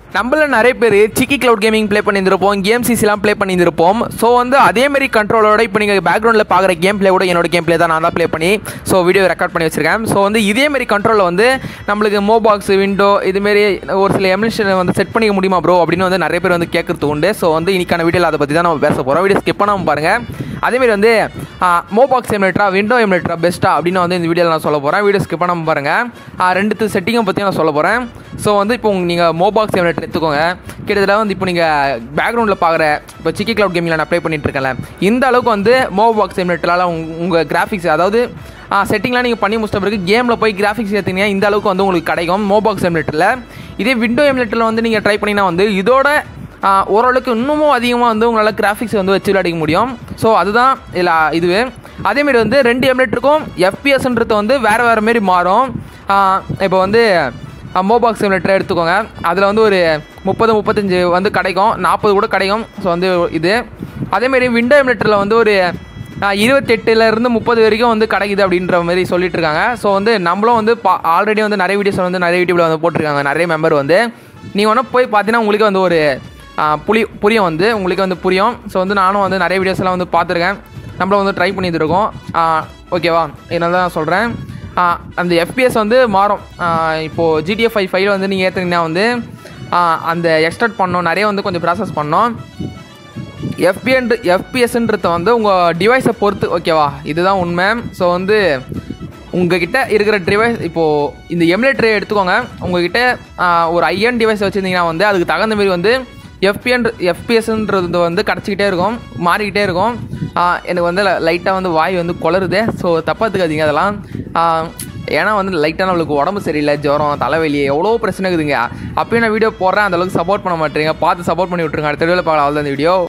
நம்மள நிறைய பேர் சிக்கி கிளவுட் கேமிங் ப்ளே பண்ணியிருந்திருப்போம் கேம் சிசிலாம் ப்ளே பண்ணியிருந்திருப்போம் ஸோ வந்து அதேமாரி கண்ட்ரோலோட இப்போ நீங்கள் பேக்ரவுண்டில் பார்க்குற கேம் ப்ளே கூட என்னோட கேம் ப்ளே தான் நான் தான் ப்ளே பண்ணி ஸோ வீடியோ ரெக்கார்ட் பண்ணி வச்சிருக்கேன் ஸோ வந்து இதேமாரி கண்ட்ரோலில் வந்து நம்மளுக்கு மோபாக்ஸ் விண்டோ இதுமாரி ஒரு சில எமிஷன் வந்து செட் பண்ணிக்க முடியுமா ப்ரோ அப்படின்னு வந்து நிறைய பேர் வந்து கேட்கறது உண்டு ஸோ வந்து இன்னைக்கான வீடியோவில் அதை பற்றி தான் நம்ம பேச போகிறோம் வீடியோ ஸ்கிப் பண்ணாமல் பாருங்கள் அதேமாரி வந்து மோபாக்ஸ் எமுலேட்டரா விண்டோ எமுலேட்டரா பெஸ்ட்டா அப்படின்னு வந்து இந்த வீடியோவில் நான் சொல்ல போகிறேன் வீடியோ ஸ்கிப் பண்ணாமல் பாருங்கள் ரெண்டு செட்டிங்கும் பற்றி நான் சொல்ல போகிறேன் ஸோ வந்து இப்போ நீங்கள் மோபாக்ஸ் எமுலேட்டர் எடுத்துக்கோங்க கிட்டத்தட்ட வந்து இப்போ நீங்கள் பேக்ரவுண்டில் பார்க்குற இப்போ சிக்கி கிளவுட் கேமிங்கில் நான் ப்ளே பண்ணிட்டு இருக்கேன்ல இந்த அளவுக்கு வந்து மோபாக்ஸ் எமுலேட்டரால் உங்கள் கிராஃபிக்ஸ் அதாவது செட்டிங்லாம் நீங்கள் பண்ணி முடிச்ச பிறகு கேமில் போய் கிராஃபிக்ஸ் ஏற்றினீங்க இந்த அளவுக்கு வந்து உங்களுக்கு கிடைக்கும் மோபாக்ஸ் எமுலேட்டரில் இதே விண்டோ எமுலேட்டரில் வந்து நீங்கள் ட்ரை பண்ணிங்கன்னா வந்து இதோட ஆ, ஓரளவுக்கு இன்னமும் அதிகமாக வந்து உங்களால் கிராஃபிக்ஸ் வந்து வச்சு விளையாடிக்க முடியும் ஸோ அதுதான் இல்லை இதுவே அதேமாரி வந்து ரெண்டு எம்லெட்டருக்கும் எஃபிஎஸ்ன்றது வந்து வேறு வேறு மாரி மாறும் ஆ, இப்போ வந்து மோபாக்ஸ் எம்லெட்டரை எடுத்துக்கோங்க அதில் வந்து ஒரு முப்பது முப்பத்தஞ்சு வந்து கிடைக்கும் நாற்பது கூட கிடைக்கும் ஸோ வந்து இது அதேமாரி விண்டோ எம்லெட்டரில் வந்து ஒரு இருபத்தெட்டுலேருந்து முப்பது வரைக்கும் வந்து கிடைக்குது அப்படின்ற மாதிரி சொல்லிட்டு இருக்காங்க ஸோ வந்து நம்மளும் வந்து பா ஆல்ரெடி வந்து நிறைய வீடியோஸ் வந்து நிறைய யூடியூப்பில் வந்து போட்டிருக்காங்க நிறைய மெம்பர் வந்து நீங்கள் வேணால் போய் பார்த்தீங்கன்னா உங்களுக்கு வந்து ஒரு ஆ, புளி புரியும் வந்து உங்களுக்கு வந்து புரியும் ஸோ வந்து நானும் வந்து நிறைய வீடியோஸ்லாம் வந்து பார்த்துருக்கேன் நம்மளும் வந்து ட்ரை பண்ணிட்டு இருக்கோம் ஆ, ஓகேவா என்ன தான் சொல்கிறேன் அந்த எஃபிஎஸ் வந்து மாறும் ஆ, இப்போது ஜிடிஎஃப் ஃபைவ் ஃபைவ் வந்து நீங்கள் ஏற்றுனீங்கன்னா வந்து ஆ, அந்த எக்ஸ்ட்ராக்ட் பண்ணோம் நிறைய வந்து கொஞ்சம் ப்ராசஸ் பண்ணோம் எஃபிஎன் எஃபிஎஸ்ன்றது வந்து உங்கள் டிவைஸை பொறுத்து ஓகேவா இதுதான் உண்மை ஸோ வந்து உங்ககிட்ட இருக்கிற டிவைஸ் இப்போது இந்த எமுலேட்டரை எடுத்துக்கோங்க உங்ககிட்ட ஆஹ், ஒரு ஐஎன் டிவைஸ் வச்சுருந்தீங்கன்னா வந்து அதுக்கு தகுந்த மாதிரி வந்து எஃபிஎன் எஃபிஎஸ்ன்றது வந்து கிடச்சிக்கிட்டே இருக்கும் மாறிக்கிட்டே இருக்கும் ஆஹ், எனக்கு வந்து லைட்டாக வந்து வாய் வந்து குளருது ஸோ தப்பாக எடுத்துக்காதீங்க அதெல்லாம் ஆஹ், ஏன்னா வந்து லைட்டாக நம்மளுக்கு உடம்பு சரியில்லை ஜுரம் தலைவலி எவ்வளோ பிரச்சனை இருக்குதுங்க அப்பயும் நான் வீடியோ போடுறேன் அந்த அளவுக்கு சப்போர்ட் பண்ண மாட்டேங்க பார்த்து சப்போர்ட் பண்ணி விட்ருங்க அடுத்த வீடியோவில் பார்க்கலாம் அவ்வளோ இந்த வீடியோ